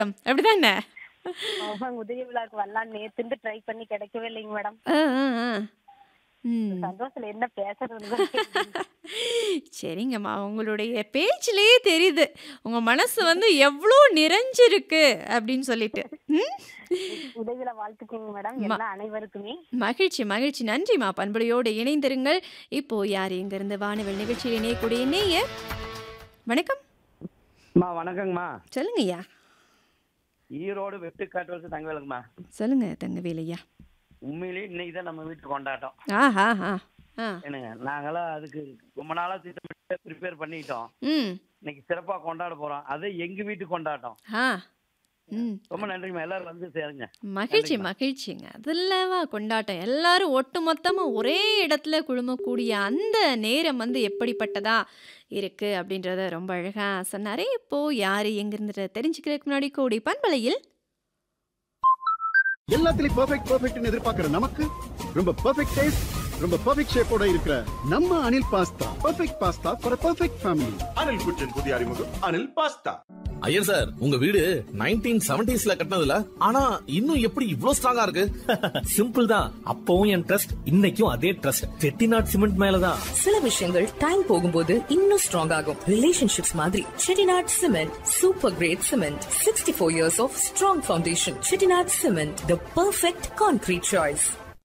அப்படிதானே அவங்க உதவி விழாக்கு வரலாம் நேத்துந்து ட்ரை பண்ணி கிடைக்கவே இல்லைங்க மேடம் ஆ, ஆ, ஆ. ம் சந்தோஷத்துல என்ன பேசுறது சரிங்கம்மா உங்களுடைய பேச்சிலேயே தெரியுது உங்க மனசு வந்து எவ்வளோ நிறைஞ்சிருக்கு அப்படின்னு சொல்லிட்டு ம்? உதவியில வாழ்த்துக்குங்க மேடம் எல்லா அனைவருக்குமே மகிழ்ச்சி மகிழ்ச்சி நன்றிம்மா பண்புடையோடு இணைந்திருங்கள் இப்போ யார் எங்கிருந்து வானவெல் நிகழ்ச்சியில் இணையக்கூடிய நேய வணக்கம் அம்மா வணக்கங்கம்மா சொல்லுங்கய்யா ஈரோடு வெட்டு காட்டு தங்கவேலுங்கம்மா சொல்லுங்க தங்கவேலையா உண்மையிலேயே இன்னைக்கு தான் நம்ம வீட்டு கொண்டாட்டம் ஆஹா ஆ ஆ என்னங்க நாங்களாம் அதுக்கு ரொம்ப நாளா திட்டமிட்டு ப்ரிப்பேர் பண்ணிட்டோம் ம் இன்னைக்கு சிறப்பா கொண்டாட போறோம் அது எங்க வீட்டு கொண்டாட்டம் ஆ ம் ரொம்ப நன்றிங்கம்மா எல்லாரும் வந்து சேருங்க மகிழ்ச்சி மகிழ்ச்சிங்க அதுலவா கொண்டாட்டம் எல்லாரும் ஒட்டு மொத்தமா ஒரே இடத்துல குழுமக்கூடிய அந்த நேரம் வந்து எப்படிப்பட்டதா இருக்கு அப்படின்றத ரொம்ப அழகா சொன்னாரே இப்போ யாரு எங்கிருந்து தெரிஞ்சுக்கிறதுக்கு முன்னாடி கோடி பண்பலையில் எல்லாத்துலயும் பெர்ஃபெக்ட் பெர்ஃபெக்ட்னு எதிர்பார்க்கிற நமக்கு ரொம்ப பெர்ஃபெக்ட் டேஸ்ட் ரொம்ப பெர்ஃபெக்ட் ஷேப்போட இருக்கிற நம்ம Anil pasta perfect pasta for perfect family Anil குற்றின் புதிய அறிமுகம் அனில் பாஸ்தா ஐயர் சார் உங்க வீடு நைன்டீன் செவன்டிஸ்ல கட்டினதுல ஆனா இன்னும் எப்படி இவ்ளோ ஸ்ட்ராங்கா இருக்கு சிம்பிள் தான் அப்பவும் என் ட்ரஸ்ட் இன்னைக்கும் அதே ட்ரஸ்ட் செட்டிநாட் சிமெண்ட் மேலதான் சில விஷயங்கள் டைம் போகும்போது இன்னும் ஸ்ட்ராங் ஆகும் ரிலேஷன்ஷிப்ஸ் மாதிரி Chettinad cement super great cement sixty four years of strong foundation Chettinad cement the perfect concrete choice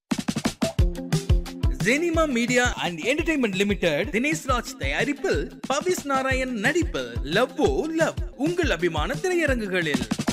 ஜெனிமா media and entertainment limited Dinesh Raj தயாரிப்பில் பவிஸ் நாராயண் நடிப்பில் லவ் லவ் உங்கள் அபிமான திரையரங்குகளில்